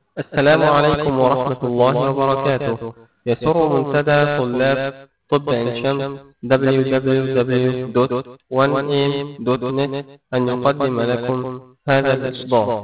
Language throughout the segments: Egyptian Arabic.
السلام عليكم ورحمة الله وبركاته يسر منتدى طلاب طب عين شمس www.1am.net أن يقدم لكم هذا الإصدار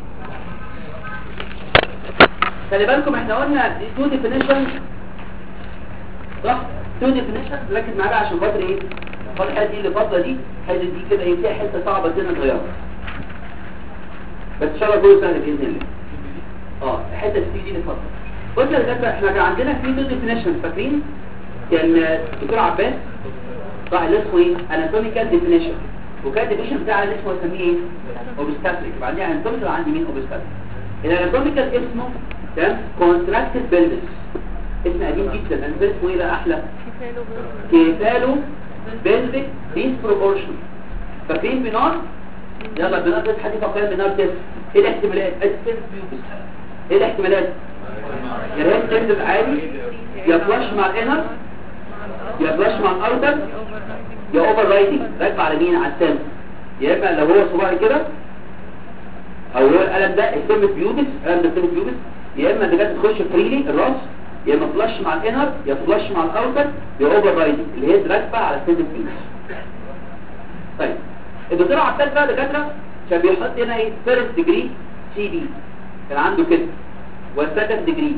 خلي بالكم احنا قلنا تو ديفينيشن صح تو ديفينيشن ركز معايا عشان خاطر ايه خاطر الحته دي اللي فاضله دي الحته دي كده ايه فيها حته صعبه كده نغيرها بس ان شاء الله كله سهل باذن الله اه الحته السي دي اللي فاضله بص يا دكاتره احنا كان عندنا في تو ديفينيشن فاكرين كان الدكتور عباس صح اللي اسمه ايه اناتوميكال ديفينيشن وكان الديفينيشن بتاع اللي اسمه اسميه ايه اوبستاتريك بعدين اناتوميكال عندي مين اوبستاتريك الاناتوميكال اسمه تمام كونتراكتد بلفس اسم قديم جدا لان اسمه ايه بقى احلى كيفالو بلفيك ديس بروبورشن فاكرين بنار يلا بنار تس حد يفكر بنار تس ايه الاحتمالات ايه الاحتمالات يا ريت تنزل عالي يا فلاش مع الانر يا فلاش مع الاوتر يا اوفر رايدنج راكب على مين على السام يا اما لو هو صباعي كده او هو القلم ده السم بيوبس القلم ده السم بيوبس يا اما اللي جت تخش فريلي الراس يا اما فلاش مع الانر يا فلاش مع الاوتر يا اوفر رايدنج اللي هي راكبه على السم بيوبس طيب الدكتور عباس بقى دكاتره كان بيحط هنا ايه فيرست ديجري سي دي كان عنده كده والسكند ديجري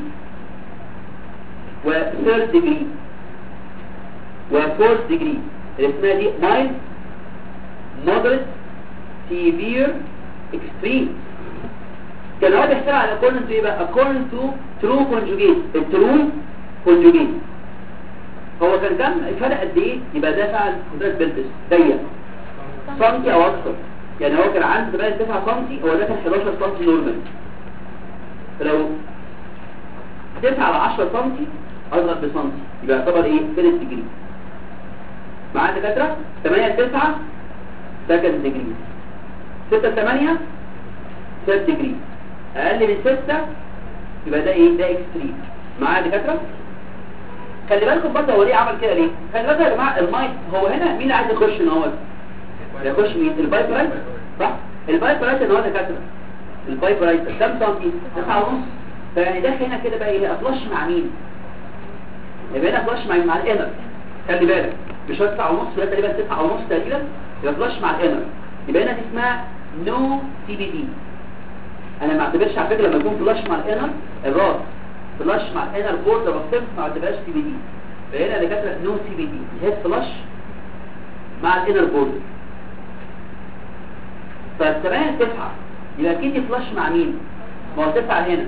وثيرد ديجري وفورث ديجري اللي اسمها دي مايل مودريت سيفير اكستريم كان هو بيحتوي على according to ايه بقى according to true conjugate الترو conjugate هو كان كم الفرق قد ايه يبقى ده فعل قدرات بلبس ضيق سنتي او اكثر يعني هو كان عنده بقى 9 سنتي هو ده كان 11 سنتي نورمال فلو 9 على 10 سنتي اصغر بسنتي يبقى يعتبر ايه فيرست ديجري معايا دكاتره 8 9 سكند ديجري 6 8 ثيرد ديجري اقل من 6 يبقى ده ايه ده اكستريم معايا دكاتره خلي بالكم برضه هو ليه عمل كده ليه خلي بالكم يا جماعه المايك هو هنا مين اللي عايز يخش ان هو يخش مين البايب رايت صح البايب رايت ان هو دكاتره البايب رايت كام سنتي 9 ونص فيعني ده هنا كده بقى ايه افلاش مع مين يبقى هنا فلاش مع مع الانر خلي بالك مش 9 ونص ده تقريبا 9 ونص تقريبا يبقى فلاش مع الانر يبقى هنا دي اسمها نو سي بي دي انا ما اعتبرش على فكره لما يكون فلاش مع الانر الراس فلاش مع الانر بوردر اوف سيرف ما اعتبرهاش سي بي دي فهنا اللي كاتبه نو سي بي دي هي فلاش مع الانر بوردر طيب 8 9 يبقى اكيد فلاش مع مين ما هو 9 هنا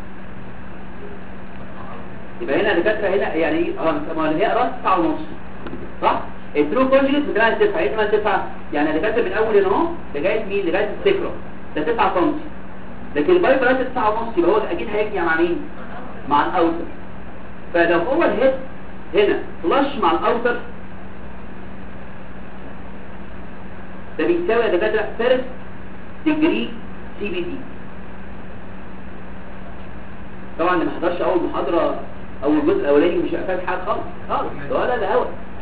يبقى هنا اللي كاتبه هنا يعني ايه اه ما هي راس 9 ونص صح الترو كونجكت بتاع 9 ايه 9 يعني اللي كاتب من اول هنا اهو لغايه مين لغايه السكره ده 9 سم لكن البايب راس 9 ونص يبقى هو اكيد هيجي مع مين مع الاوتر فلو هو الهيد هنا فلاش مع الاوتر ده بيساوي يا دكاتره فيرست ديجري سي بي دي طبعا اللي ما حضرش اول محاضره اول جزء الاولاني مش فاهم حاجه خالص خالص ده ولا الهوا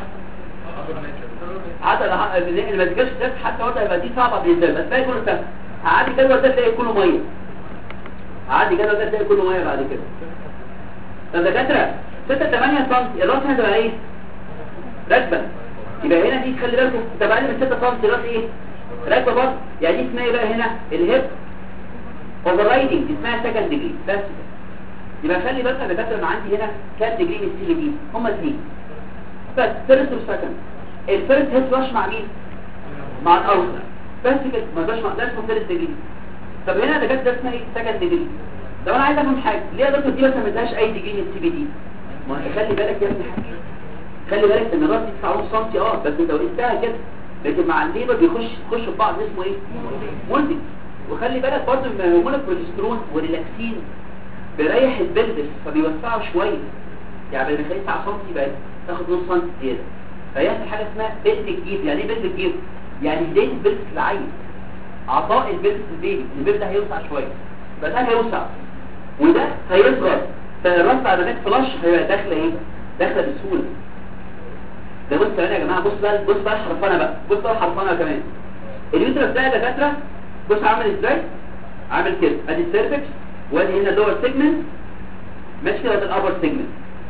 حتى اللي ما تجيش ده حتى وقت هيبقى دي صعبه بالنسبه لك بس باقي كله سهل عادي كده ده تلاقي كله ميه عادي كده ده تلاقي كله ميه بعد كده طب دكاتره 6 8 سم الراس هتبقى ايه راكبه يبقى هنا دي خلي بالكم طب اقل من 6 سم الراس ايه راكبه برضه يعني دي اسمها ايه بقى هنا الهيب اوفر رايدنج اسمها سكند ديجري بس يبقى خلي بالك انا دكاتره انا عندي هنا كام ديجري من السي دي هم اثنين بس فيرست وسكند الفيرست هيد فلاش مع مين مع الاوتر بس كده ما ده مع ده اسمه فيرست ديجري طب هنا ده ده اسمها ايه سكند ديجري طب انا عايز افهم حاجه ليه الدكتور دي بس ما ادهاش اي ديجري من السي بي دي ما انت خلي بالك يا ابني حاجه خلي بالك ان الراس دي 9 سم اه بس انت قلتها كده لكن مع الليبر بيخش يخش في بعض اسمه ايه مولدنج وخلي بالك برضه ان هرمون البروجسترون والريلاكسين بيريح البلدس فبيوسعه شويه يعني بدل ما يخليه 9 سم يبقى تاخد نص سم زياده فيحصل حاجه اسمها بلد الجيب يعني ايه بلد الجيب يعني بدايه البلد العين عطاء البلد البيبي البلد ده هيوسع شويه بس ده هيوسع وده هيصغر فالراس بعد ما فلاش هيبقى داخله ايه داخله بسهوله ده بص يا جماعه بص بقى بص بقى حرفانه بقى بص بقى حرفانه كمان اليوترس ده يا دكاتره بص عامل ازاي عامل كده ادي السيرفكس وادي هنا اللور سيجمنت ماشي كده في الابر سيجمنت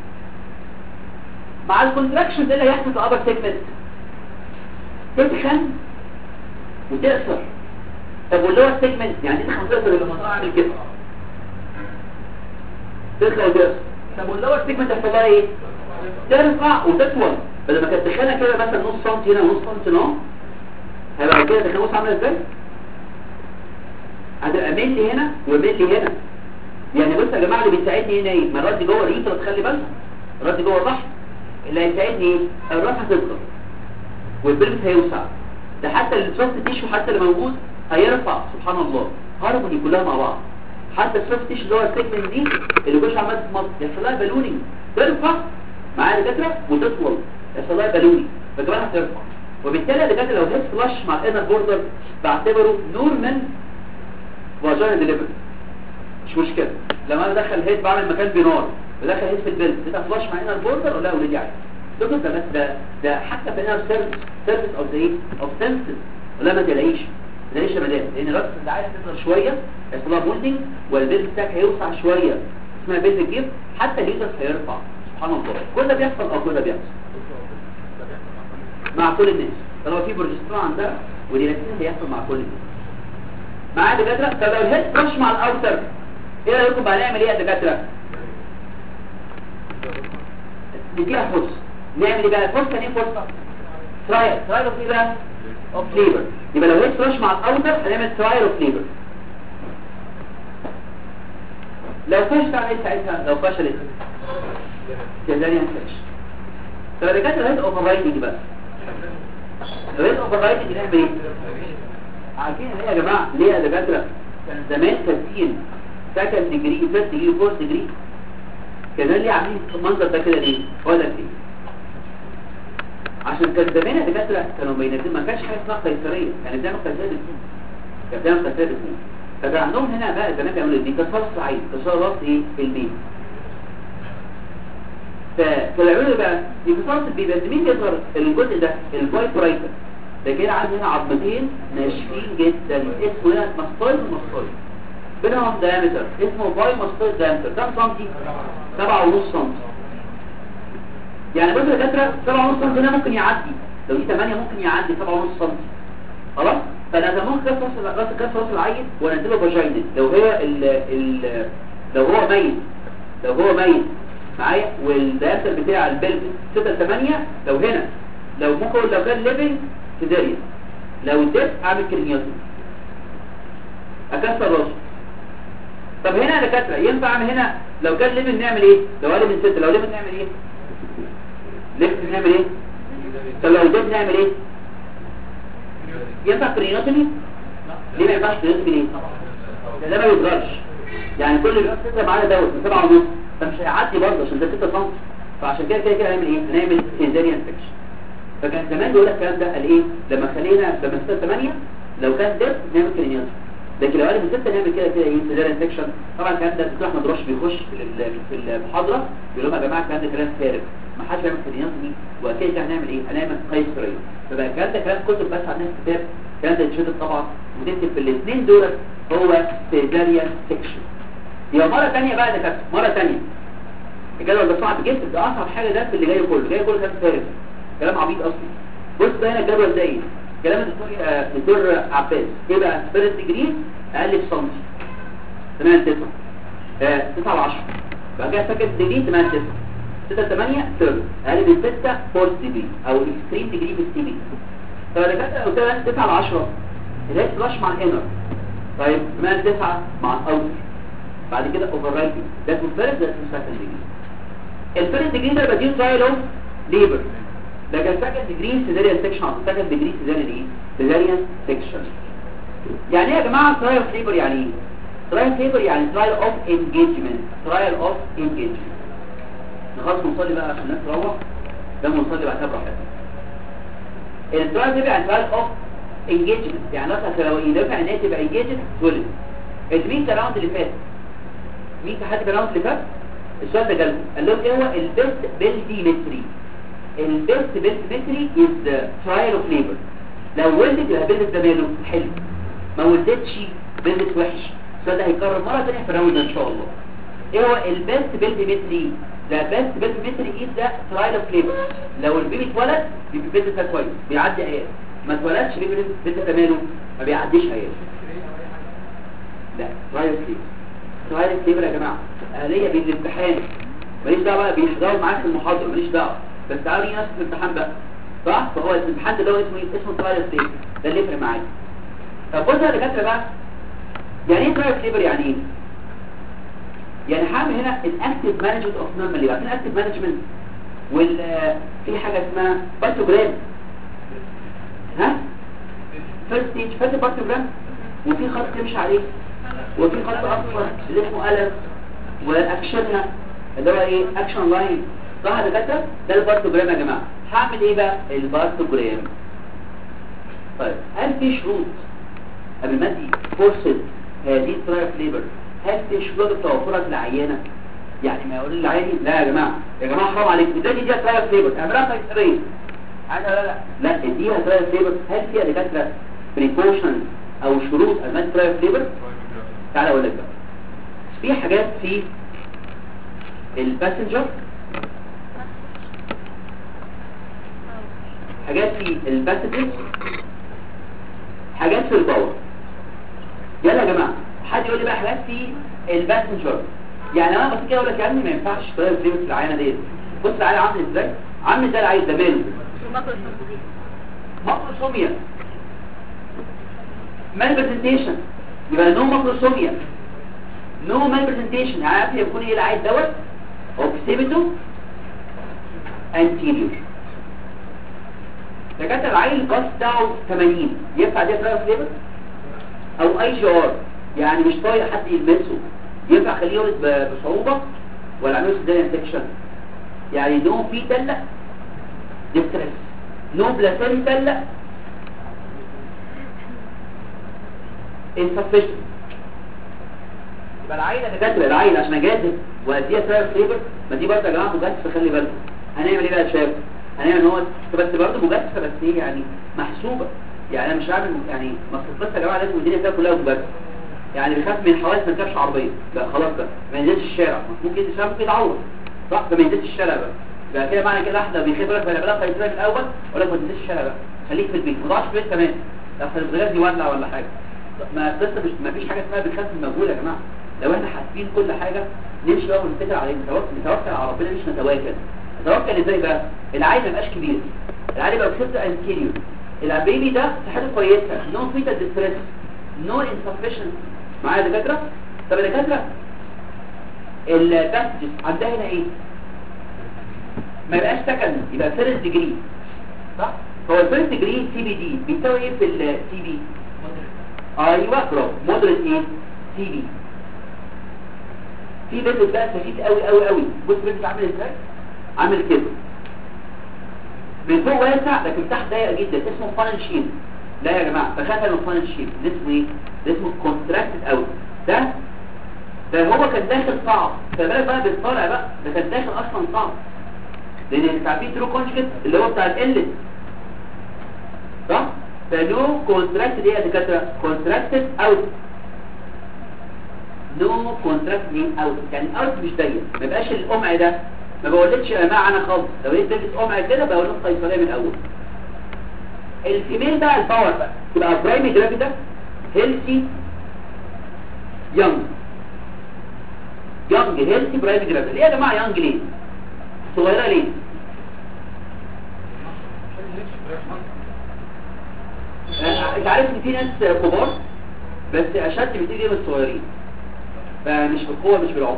مع الكونتراكشن ده اللي هيحصل في الابر سيجمنت تتخن وتقصر طب واللور سيجمنت يعني تتخن وتقصر لما اعمل كده تطلع وتقصر طب واللور سيجمنت هيحصل لها ايه ترفع وتطول بدل ما كانت تخانه كده مثلا نص سم هنا ونص سم هنا هيبقى كده تخانه بص عامله ازاي هتبقى ملي هنا وملي هنا يعني بص يا جماعه اللي بيساعدني هنا ايه ما الرد جوه اليوتر تخلي بالك الرد جوه الرحم اللي هيساعدني ايه الرحم هتضغط والبلبس هيوسع ده حتى السوفت تيشو حتى اللي موجود هيرفع سبحان الله هارموني كلها مع بعض حتى السوفت تيشو اللي هو السيجمنت دي اللي كلش عمال تتمط يحصل لها بالونينج ترفع معايا دكاتره وتطول يحصل لها بالونينج فكمان هترفع وبالتالي الدكاتره لو هيد فلاش مع الانر بوردر بعتبره نورمال فاجينا ديليفري مش مشكله لما انا ادخل هيد بعمل مكان بنار بدخل هيد في البلد ده فلاش مع انر بوردر ولا اوريدي عادي ده ده بس ده ده حتى في انر سيرفيس سيرفيس اوف ذا ايه اوف سنسز ولا ما تلاقيش ما تلاقيش يا مدام لان الراس اللي عايز تظهر شويه يحصل لها بولدنج والبلد بتاعك هيوسع شويه اسمها بلد الجيب حتى اليوتر هيرفع سبحان الله كل ده بيحصل او كل ده بيحصل مع كل الناس طالما في بروجسترون عندها ودي بيحصل مع كل الناس معايا دكاتره طب لو الهيد برش مع الاوتر ايه رايكم بقى نعمل ايه يا دكاتره نديها فرصه نعمل ايه بقى فرصه يعني فرصه ترايل ترايل اوف ايه بقى اوف ليبر يبقى لو هيد برش مع الاوتر هنعمل ترايل اوف ليبر لو فشلت على ايه ساعتها لو فشلت كذلك فشل طب يا دكاتره هيد اوفر رايتنج بقى لو هيد اوفر رايتنج نعمل ايه عارفين ليه يا جماعة ليه يا دكاترة كان زمان كاتبين سكند ديجري ثيرد ديجري وفورث ديجري كان ليه عاملين المنظر ده كده ليه ولا ليه عشان كان زمان يا دكاترة كانوا بينزلوا ما كانش حاجه اسمها قيصريه كان بيعملوا قيصريه بالفم كان بيعملوا قيصريه بالفم فكان عندهم هنا بقى زمان بيعملوا دي كسر العين كسر راس ايه البيت فكانوا يعملوا بقى دي كسر البيت بس مين بيظهر الجزء ده الباي برايتر ده كده عندي هنا عظمتين ناشفين جدا اسمه هنا ماستويد وماستويد بينهم دايمتر اسمه باي ماستويد دايمتر كام سنتي؟ سبعة ونص سنتي يعني بص يا دكاتره سبعة ونص سنتي هنا ممكن يعدي لو دي 8 ممكن يعدي سبعة ونص سنتي خلاص فانا زمان كاس راس راس كاس راس العين وانزله فاجينال لو هي ال ال لو هو ميت لو هو ميت معايا والدايمتر بتاع البلب 6 8 لو هنا لو ممكن لو كان ليفنج سيزاريان لو اديت اعمل كرينيوتومي اكسر راسه طب هنا يا دكاتره ينفع اعمل هنا لو كان ليفن نعمل ايه لو قال من 6 لو ليفن نعمل ايه ليفت نعمل ايه طب لو اديت نعمل ايه ينفع كرينيوتومي ليه ما ينفعش كرينيوتومي ليه ده, ده ما بيتغيرش يعني كل اللي بيقصد معانا دوت من 7 ونص فمش هيعدي برضه عشان ده 6 سم فعشان كده كده كده هنعمل ايه هنعمل سيزاريان سكشن فكان زمان بيقول لك الكلام ده قال ايه لما خلينا لما 6 8 لو كان ده نعمل كرينيوس لكن لو قال من 6 نعمل كده كده ايه سيزاريان انفكشن طبعا الكلام ده الدكتور احمد رش بيخش في في المحاضره بيقول لهم يا جماعه الكلام ده كلام فارغ ما حدش يعمل كرينيوس دي واكيد كده هنعمل ايه هنعمل قيصريه فبقى الكلام ده كلام كتب بس عندنا في كتاب الكلام ده يتشتت طبعا وتكتب في الاثنين دول هو سيزاريان سكشن يبقى مره ثانيه بقى ده مره ثانيه الجدول ده صعب جدا ده اصعب حاجه ده في اللي جاي كله جاي كله كلام فارغ كلام عبيط اصلا بص بقى هنا الجدول ده ايه كلام الدكتور الدكتور عباس ايه بقى سبيرت ديجري اقل في سنتي 8 9 آه 9 ل 10 بعد كده سكند ديجري 8 9 6 8 ثيرد اقل من 6 فورث ديجري او اكستريم ديجري في السي بي طب انا كده قلت لها 9 ل 10 اللي هي فلاش مع الانر طيب 8 9 مع الاوتر بعد كده اوفر رايتنج ده اسمه فيرست ده اسمه سكند ديجري الفيرست ديجري ده بديه ترايل اوف ليبر ده كان سكند ديجري سيزاريان سيكشن سكند ديجري سيزاريان ايه سيزاريان سيكشن يعني ايه يا جماعه ترايل اوف ليبر يعني ايه ترايل اوف ليبر يعني ترايل اوف انجيجمنت ترايل اوف انجيجمنت خلاص نصلي بقى عشان الناس تروح ده نصلي بعد كده براحتنا الترايل ليبر يعني ترايل اوف انجيجمنت يعني مثلا لو ينفع ان هي تبقى انجيجد تولد المين راوند اللي فات مين حد الراوند اللي فات السؤال ده جالهم قال لهم ايه هو البيست بلديمتري البيست بلديمتري از ترايل اوف ليبر لو ولدت يبقى بلدت ده ماله حلو ما ولدتش بلدت وحش السؤال ده هيتكرر مره ثانيه في الراوند ده ان شاء الله ايه هو البيست بيلفيمتري ده بيست بيلفيمتري ايه ده ترايل اوف ليبر لو البيبي اتولد بيبي بيبي ده كويس بيعدي ايام ما اتولدش بيبي بيبي ده ماله ما بيعديش ايام لا ترايل اوف ليبر ترايل اوف ليبر يا جماعه اهليه بالامتحان ماليش دعوه بقى بيحضروا معاك في المحاضره ماليش دعوه بس تعالوا نفس الامتحان بقى صح فهو الامتحان ده اسمه ايه اسمه ترايل اوف ليبر ده اللي يفرق معاك طب بص يا دكاتره بقى يعني ايه ترايل ليبر يعني ايه يعني هعمل هنا الاكتيف مانجمنت اوف نورمال ليبر عارفين الاكتيف مانجمنت وال في حاجه اسمها بارتوجرام ها فيرست ستيج فاكر بارتوجرام وفي خط تمشي عليه وفي خط اصفر اللي اسمه الف واكشنها اللي هو ايه اكشن لاين صح يا دكاتره ده البارتوجرام يا جماعه هعمل ايه بقى البارتوجرام طيب هل في شروط قبل ما ادي فرصه هذه الترايل ليبر هل في شروط توفرت للعيانه يعني ما يقول للعيان لا يا جماعه يا جماعه حرام عليكم اداني دي ترايل ليبر اعملها تايسترين لا لا لا لا اديها ترايل ليبر هل فيها دكاتره بريكوشن او شروط امام ترايل ليبر تعالى اقول لك بقى في حاجات في الباسنجر حاجات في الباسنجر حاجات في الباور يلا يا جماعه حد يقول لي بقى حاجات في الباسنجر يعني انا بس كده اقول لك يا ابني ما ينفعش تغير في العينه ديت بص العينه عامل ازاي عامل ازاي العيل ده ماله ماكروسوميا مال برزنتيشن يبقى نو ماكروسوميا نو مال برزنتيشن عارف يكون ايه العيل دوت اوكسيبيتو انتيريور ده كانت العيل القاس بتاعه 80 ينفع دي ترايل فليبر او اي جي ار يعني مش طايق حد يلمسه ينفع اخليه يولد بصعوبه ولا اعمله سيزاريان سكشن يعني نو في دلة ديستريس نو بلاسنتال insufficient يبقى العيل اللي جات العيل عشان اجازف واديها ترايل فليبر ما دي برضه يا جماعه مجازفه خلي بالكم هنعمل ايه بقى يا شباب هنعمل هو بس برضه مجازفه بس ايه يعني محسوبه يعني انا مش هعمل يعني ما بس يا جماعه لازم الدنيا فيها كلها مجازفه يعني بيخاف من الحوادث ما يركبش عربيه لا خلاص بقى ما ينزلش الشارع ممكن يتشرب ممكن يتعور صح فما ينزلش الشارع بقى يبقى كده معنى كده احنا بيخاف لك ولا بلا فيترك الاول ولا ما تنزلش الشارع بقى خليك في البيت ما تقعدش في البيت كمان لا الغاز يولع ولا حاجه ما قصه مش ما فيش حاجه اسمها بنخاف من المجهول يا جماعه لو احنا حاسين كل حاجه نمشي بقى ونتكل عليه نتوكل نتوكل على ربنا مش نتواكل نتوكل ازاي بقى العيل ما يبقاش كبير العيل يبقى كسبت انتيريور البيبي ده صحته كويسه نو فيتال ديستريس نو انسفشنت معايا دكاتره طب يا دكاتره الباسجز عندها هنا ايه ما يبقاش سكند يبقى فيرست ديجري صح هو الفيرست ديجري سي بي دي بيساوي ايه في السي بي ايوه برافو مودريت ايه سي بي في بنت بقى سخيف قوي قوي قوي بص بنت عامل ازاي عامل كده من فوق واسع لكن تحت ضيق جدا اسمه فانل شيل لا يا جماعه بخاف من فانل شيل ده اسمه ايه ده اسمه كونتراكتد اوت ده ده هو كان داخل صعب فبالك بقى بالطالع بقى ده كان داخل اصلا صعب لان انت عارفين ترو كونجكت اللي هو بتاع ال صح فنو كونتراكتد ايه يا دكاتره كونتراكتد اوت نو كونتراكتد اوت يعني اوت مش ضيق ما يبقاش القمع ده ما بقولكش يا جماعه انا خالص لو لقيت بنت قمع كده بقول لك قيصريه من الاول الفيميل بقى الباور بقى تبقى برايمي جرافيدا هيلثي يونج يونج هيلثي برايمي جرافيدا ليه يا جماعه يونج ليه صغيره ليه انت عارف ان في ناس كبار بس اشد بتيجي من الصغيرين فمش بالقوه مش بالعمر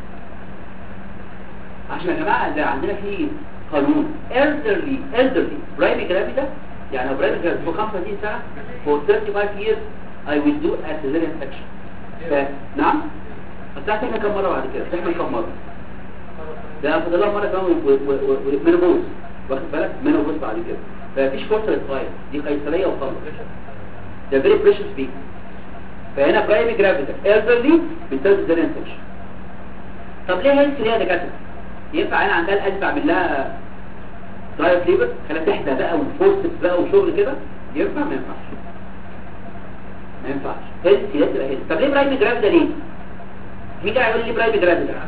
عشان يا جماعه ده عندنا في قانون elderly elderly برايمي جرافيدا يعني لو برايمي جرافيدا فوق 35 سنه for 35 years I will do a cesarean section ف... نعم بس احنا كم مره بعد كده احنا كم مره ده فاضل لها مره كمان ومينوبوز واخد بالك مينوبوز بعد كده فمفيش فرصه للصغير دي قيصريه وخلاص ده فيري بريشس بي فهنا برايمي جرافيدا elderly بتاخد cesarean section طب ليه هيلث ليه يا دكاتره ينفع انا عندها القلب اعمل لها درايف ليبر خليها تحدى بقى وفورسس بقى وشغل كده ينفع ما ينفعش ما ينفعش هيلثي لازم تبقى هيلثي طب ليه برايم جرام ده ليه مين قاعد يقول لي برايم جرام ده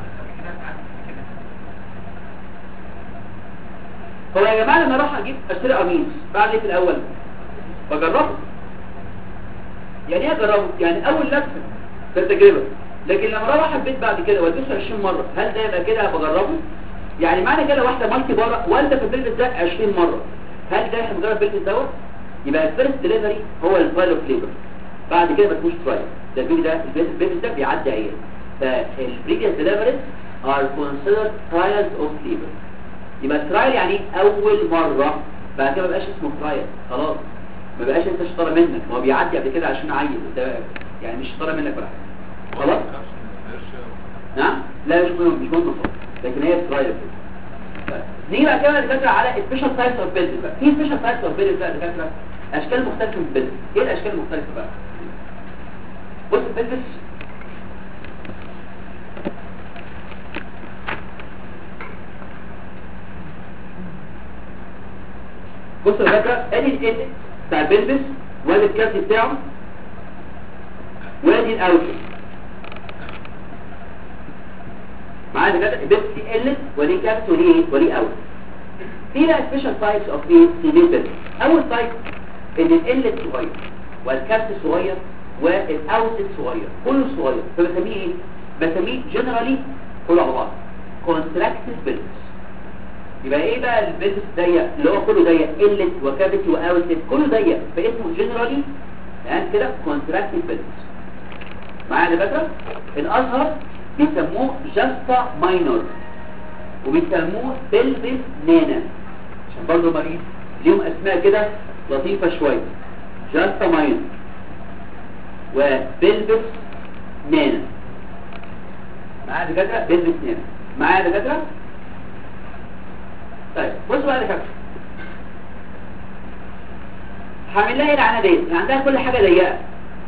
هو يا جماعه لما اروح اجيب اشتري قميص بعد ايه في الاول بجربه يعني ايه اجربه يعني اول لفه ده تجربه لكن لما اروح البيت بعد كده والبسه 20 مره هل ده يبقى كده بجربه يعني معنى كده واحده مالتي بره والده في البيلبس ده 20 مره هل ده احنا مجرد بيلبس دوت يبقى الفيرست ديليفري هو الفايل اوف ليبر بعد كده ما تكونش ترايل ده البيبي ده البيبي ده بيعدي عيال فالبريفيوس ديليفريز ار كونسيدرد ترايلز اوف ليبر يبقى الترايل يعني اول مره بعد كده ما بقاش اسمه ترايل خلاص ما بقاش انت شطاره منك هو بيعدي قبل كده عشان عيل ده يعني مش شطاره منك ولا حاجه خلاص نعم لا مش مهم مش مهم خالص لكن هي ترايل كده نيجي بقى كده دكاتره على سبيشال تايبس اوف بيلز بقى في سبيشال تايبس اوف بيلز بقى دكاتره اشكال مختلفه من البيلز ايه الاشكال المختلفه بقى بص البيلز بص يا دكاتره ادي الايدج بتاع البيلز وادي الكارت بتاعه وادي الاوتر معايا دكاتره البيلز دي قلت وليه كارت وليه وليه اوتر في بقى سبيشال تايبس اوف ايه سيليبل اول تايب ان الانلت صغير والكابت صغير والاوتلت صغير كله صغير فبسميه ايه بسميه جنرالي كله على بعض كونتراكتد بيلز يبقى ايه بقى البيلز ضيق اللي هو كله ضيق انلت وكافيتي واوتلت كله ضيق فاسمه جنرالي يعني كده كونتراكتد بيلز معايا يا دكاتره الاشهر بيسموه جاستا ماينور وبيسموه بلبس نانا عشان برضه مريض ليهم اسماء كده لطيفة شوية جاستا ماين وبلبس نانا معايا دكاترة بلبس نانا معايا دكاترة طيب بصوا بقى دكاترة هعمل لها ايه العنة ديت عندها كل حاجة ضيقة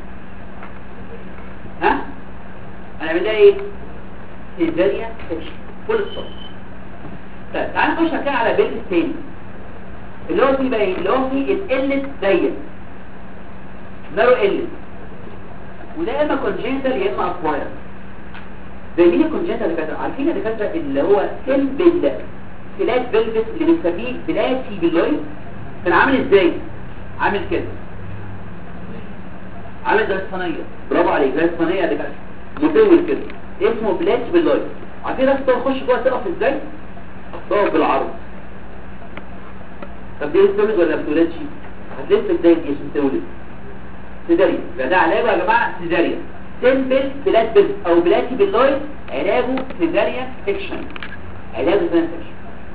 ها هنعمل لها ايه سيزاريا سكشن كل الصوت طيب تعال نخش كده على بيلبس تاني اللي هو فيه بقى ايه اللي هو فيه القلة ضيق نارو قلة وده يا اما كونجنتال يا اما اكواير زي مين الكونجنتال دكاتره عارفين يا دكاتره اللي هو سيمبل فلات فيلفس اللي بنسميه بلاتي باللويد كان عامل ازاي عامل كده عامل زي الصينيه برافو عليك زي الصينيه يا دكاتره مطول كده اسمه بلاتي باللويد عارفين بس تخش جوه تقف ازاي تقف بالعرض طب دي تولد ولا ما بتولدش هتلف ازاي دي عشان تولد سيزاريا يبقى ده علاجه يا جماعه سيزاريا سيمبل بلاد بيل او بلاتي باللويد علاجه سيزاريا سكشن علاجه سيزاريا سكشن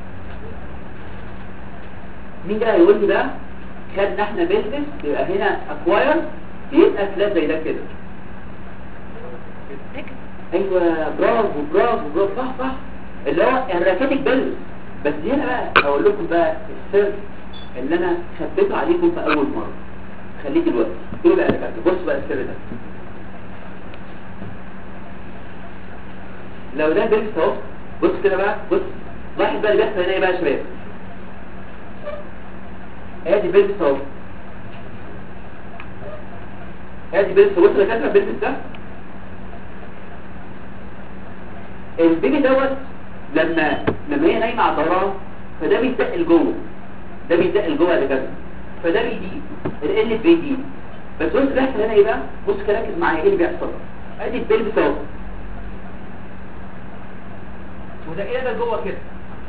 مين ده هيقول لي بقى خدنا احنا بيلبس يبقى هنا اكواير يبقى فلات زي ده كده ايوه برافو برافو برافو صح صح اللي هو الراكاتيك بيلبس بس هنا بقى اقول لكم بقى السر اللي انا خبيته عليكم في اول مرة خليه دلوقتي ايه بقى ده بص بقى السر ده لو ده بيلبس اهو بص كده بقى بص لاحظ بقى اللي بيحصل هنا ايه بقى يا شباب ادي بيلبس اهو ادي بيلبس بص يا كاتره بيلبس ده البيبي دوت لما لما هي نايمه على ظهرها فده بيتدق لجوه ده بيتدق لجوه يا كده فده بيدي ال بيدي بس بص اللي بيحصل هنا ايه بقى بص كده ركز معايا ايه اللي بيحصل ادي البيلبس اهو وده ايه ده جوه كده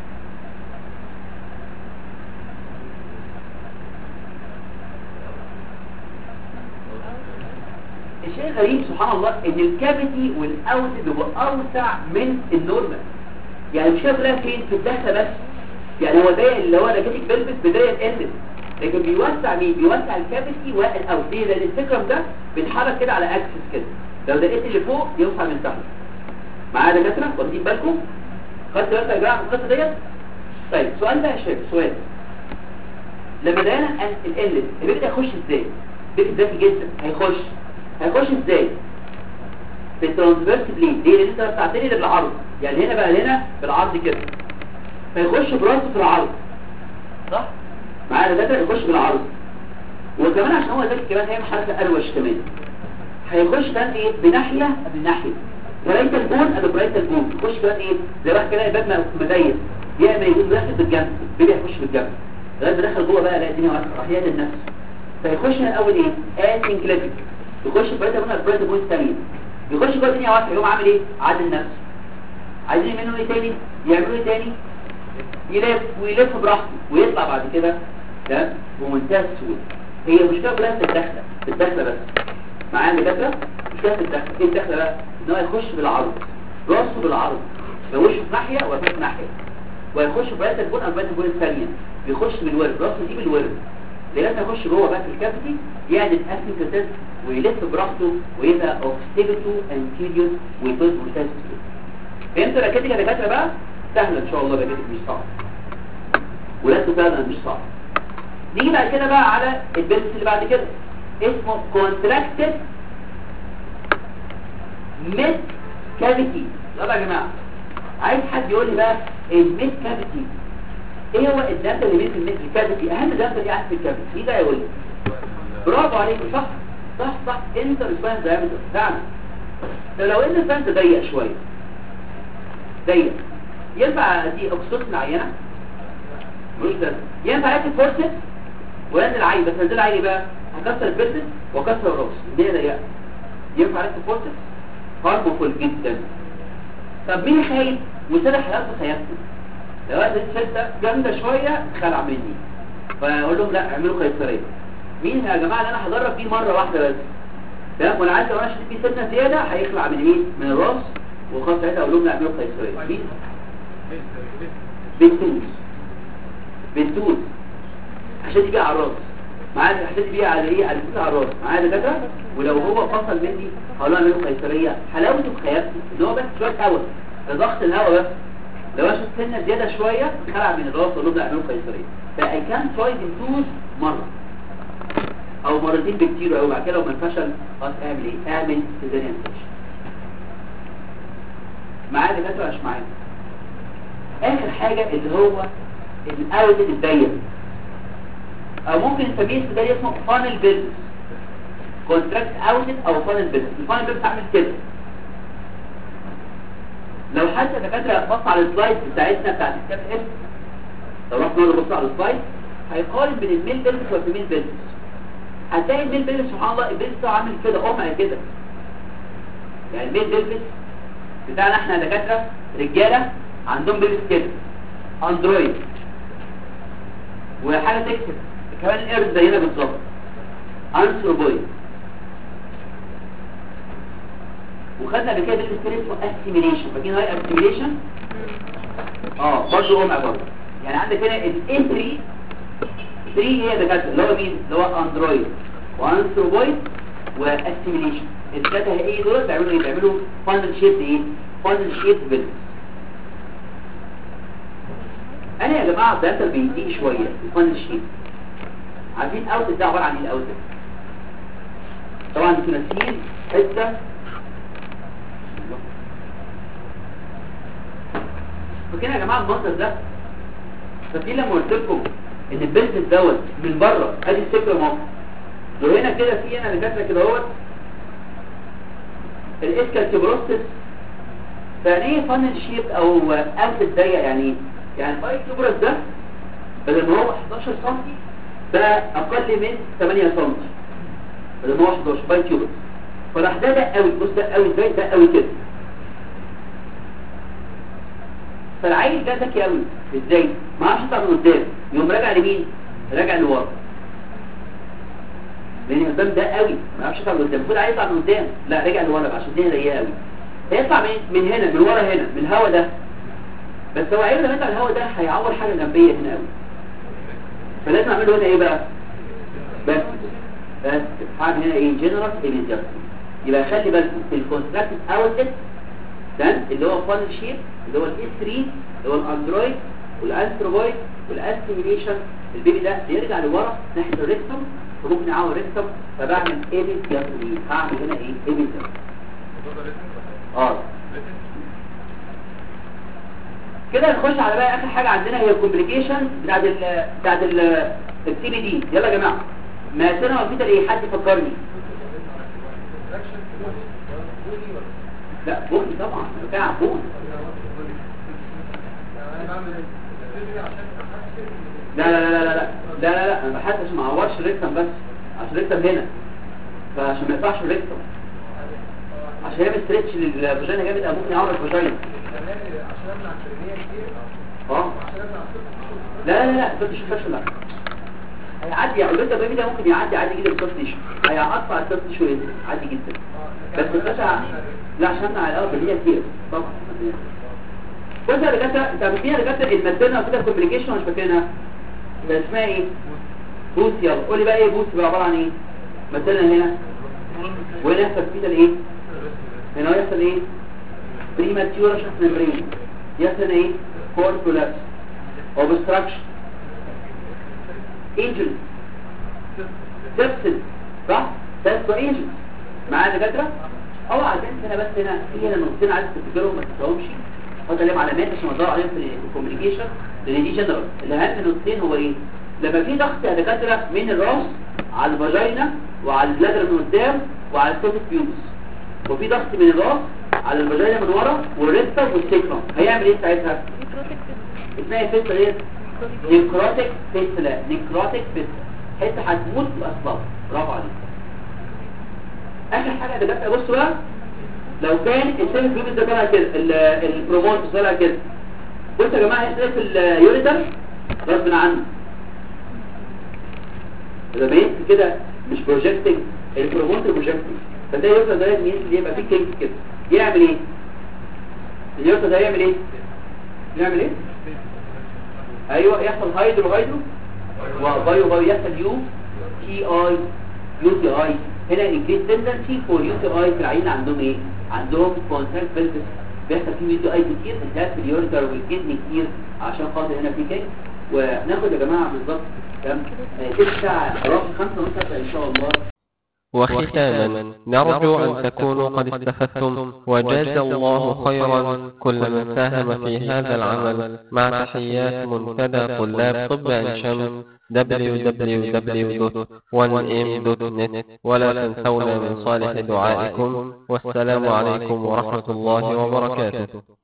الشيء الغريب سبحان الله ان الكافيتي والاوت بيبقى اوسع من النورمال يعني مش كده فين في الداخله بس يعني هو ده اللي هو نجاتيك بيلبس بدايه الالبس لكن بيوسع مين بيوسع الكافيتي والاوت ليه لان السكرم ده بيتحرك كده على اكسس كده لو دقيت اللي فوق يوسع من تحت معايا دكاتره واخدين بالكم خدت بالك يا جماعه من القصه ديت طيب سؤال بقى يا شباب سؤال لما دانا الالبس البيبي يخش ازاي بيبي ذكي جدا هيخش هيخش ازاي في الترانسفيرس بلين دي اللي انت بتاعتني اللي بالعرض يعني هنا بقى هنا بالعرض كده فيخش براسه في العرض صح معايا دكاتره يخش بالعرض وكمان عشان هو ذكي كمان هيعمل حركه اروش كمان هيخش كمان ايه بناحيه قبل ناحيه برايت البون قبل برايت البون يخش كمان ايه زي واحد كده الباب مضيق يا اما يكون داخل بالجنب بيبي يخش بالجنب لغايه ما دخل جوه بقى لا الدنيا واسعه راح يقتل نفسه فيخش من الاول ايه اسنكليتيك يخش برايت البون قبل برايت البون الثانيه يخش جوه الدنيا واسعه يقوم عامل ايه عادل نفسه عايزين منه ايه تاني يعملوا ايه تاني يلف ويلف براحته ويطلع بعد كده ده بمنتهى السهوله هي المشكله كلها في الدخله في الدخله بس معايا الدخله مشكله في الدخله ايه الدخله بقى ان هو يخش بالعرض راسه بالعرض لو وشه في ناحيه وفيه في ناحيه ويخش بقيه البون او بقيه البون الثانيه بيخش بالورد راسه دي بالورد لغايه ما يخش جوه بقى في الكافيتي يعمل اسنكوتيز ويلف براحته ويبقى اوكسيبيتو انتيريور ويبوز منتهى السهوله فهمتوا ركبتك يا دكاتره بقى سهله ان شاء الله ركبتك مش صعب ولاد فعلا مش صعب نيجي بعد كده بقى على البيزنس اللي بعد كده اسمه كونتراكتد ميد كافيتي يلا يا جماعه عايز حد يقول لي بقى الميد كافيتي ايه هو الداتا اللي في الميد كافيتي اهم داتا دي قاعد في الكافيتي مين ده يقول لي برافو عليك صح صح صح انتر سبان دايمتر فعلا طب لو ان الفانت ضيق شويه ضيق ينفع دي اكسوس معينه مش ده ينفع اكتب فرصه وانزل عين بس انزل عيني بقى هكسر البرسس واكسر الراس دي ضيقه ينفع اكتب فرصه هارمفول جدا طب مين خايف وسرح حياته خيبته لو واحد شده جامده شويه خلع مني فاقول لهم لا اعملوا قيصريه مين يا جماعه اللي انا هجرب فيه مره واحده بس تمام وانا عايز لو انا شديت فيه سنه زياده هيخلع من ايه من الراس وخلاص ساعتها اقول لهم لا اعملوا قيصريه مين بنتوز بنتوز عشان تبيع على الراس معايا عشان تبيع على ايه على الفلوس على الراس معايا دكاتره ولو هو فصل مني هقول له اعملوا قيصريه حلاوته في خيابته ان هو بس شويه هواء ضغط الهواء بس لو انا شفت سنه زياده شويه خلع من الراس اقول له لا اعملوا قيصريه فاي كان تراي بنتوز مره او مرتين بكتير قوي بعد كده لو ما فشل خلاص اعمل ايه اعمل سيزاريان سيكشن معايا دكاتره مش معايا اخر حاجه اللي هو الاوتد الضيق او ممكن نسميه ده اسمه فانل بيزنس كونتراكت اوتد او فانل بيزنس الفانل بيزنس عامل كده لو حد دكاتره بص على السلايد بتاعتنا بتاعت الكتاب اس لو رحنا نبص على السلايد هيقارن بين الميل بيزنس والفيميل بيزنس هتلاقي الميل بيزنس سبحان الله البيزنس بتاعه عامل كده قمع كده يعني الميل بيزنس بتاعنا احنا دكاتره رجاله عندهم بيزنس كده اندرويد وحاجه تكتب كمان القرد زينا بالظبط انثروبويد وخدنا قبل كده بيزنس كده اسمه اسيميليشن فاكرين هاي اسيميليشن اه برضه قمع برضه يعني عندك هنا ال A3 3 هي دكاتره اللي هو مين اللي هو اندرويد وانثروبويد واسيميليشن الثلاثه ايه دول بيعملوا ايه بيعملوا فاندل شيب ايه فاندل شيب بيزنس انا يا جماعه الداتا بيديني شويه الفاندل شيب عارفين اوت ده عباره عن ايه الاوت طبعا تمثيل حته فاكرين يا جماعه المنظر ده فاكرين لما قلت لكم ان البيزنس دوت من بره ادي السكر مصر وهنا كده في انا اللي كاتبه كده اهوت الاسكالتيبروستس فيعني ايه فانل شيب او اوت ضيق يعني ايه يعني الباي كيوبرس ده بدل ما هو 11 سم بقى اقل من 8 سم بدل ما هو 11 باي كيوبرس فراح ده ده قوي بص ده قوي ازاي ده قوي كده فالعيل ده ذكي قوي ازاي ما عرفش يطلع من قدام يقوم راجع لمين راجع لورا لان قدام ده قوي ما يعرفش يطلع من قدام المفروض عايز يطلع من قدام لا راجع لورا بقى عشان الدنيا ضيقه قوي هيطلع من من هنا من ورا هنا من الهوا ده بس هو عيب لما يطلع الهوا ده هيعور حاجه جنبيه هنا قوي فلازم اعمل له هنا ايه بقى بس بس هعمل هنا ايه جنرال ايميجر يبقى خلي بالكم الكونستراكتد اوتلت ده اللي هو فانل شيب اللي هو الاس 3 اللي هو الاندرويد والانثروبويد والاسيميليشن البيبي ده بيرجع لورا ناحيه الريكتوم وممكن يعور الريكتوم فبعمل ايميجر هعمل هنا ايه ايميجر اه كده نخش على بقى اخر حاجه عندنا هي الكومبليكيشن بتاعت ال بتاعت السي بي دي يلا يا جماعه ما سنه وفيتا ايه حد يفكرني لا بني طبعا بتاع بني لا لا لا لا لا لا لا لا انا بحث عشان ما اعورش الريكتم بس عشان الريكتم هنا فعشان ما يقطعش الريكتم عشان يعمل ستريتش للفاجينا جامد أو ممكن يعور الفاجينا اه لا لا لا ست شوف لا هيعدي يعني الريكتم بيبي ده ممكن يعدي عادي جدا السوفت تيشو هيقطع السوفت تيشو ينزل عادي جدا بس الباشا لا عشان على الاول اللي هي كتير طبعا بص يا دكاتره انت عارفين يا دكاتره الماتيرنال كده كوميونيكيشن مش فاكرينها ده اسمها ايه بوس يلا قول لي بقى ايه بوس بقى عباره عن ايه ماتيرنال هنا وهنا يحصل فيه ايه هنا يحصل ايه بريماتيور شخص ممبرين يحصل ايه كورد كولابس اوبستراكشن انجل سبسل صح ده انجل معايا دكاتره اوعى تنسى هنا بس هنا في هنا نقطتين عايز تفتكرهم ما تنساهمش حط عليهم علامات عشان ادور عليهم في الكوميونيكيشن لان دي جنرال الاهم نقطتين هو ايه لما في ضغط يا دكاتره من الراس على الفاجينا وعلى البلادر من قدام وعلى السوفت بيوبس وفي ضغط من الراس على الفاجينا من ورا والريكتر والسيكرم هيعمل ايه ساعتها اسمها ايه الفيستة ديت نيكروتيك فيستلا نيكروتيك فيستلا حته هتموت باصلاب برافو عليك اخر حاجه يا دكاتره بصوا بقى لو كان السيل بيوبس ده طالع كده البروموت طالع كده بصوا يا جماعه هنا في اليوريتر غصب عنه اذا بقيت كده مش بروجكتنج البروموت بروجكتنج فده اليوريتر ده لازم ينزل يبقى فيه كيك كده يعمل ايه اليوريتر ده يعمل ايه يعمل ايه ايوه يحصل هايدرو هايدرو وبايو بايو يحصل يو تي اي يو تي اي هنا انكريس تندنسي فور يو تي اي في العين عندهم ايه عندهم كونتاكت بلبس بيحصل فيه يو تي اي كتير انتهاك في اليوريتر والكدني كتير عشان خاطر هنا في كيك وناخد يا جماعه بالظبط كام تلت ساعه رابع خمسة ونص ان شاء الله وختاما نرجو أن تكونوا قد استفدتم وجاز الله خيرا كل من ساهم في هذا العمل مع تحيات منتدى طلاب طب عين شمس www.1m.net ولا تنسونا من صالح دعائكم والسلام عليكم ورحمة الله وبركاته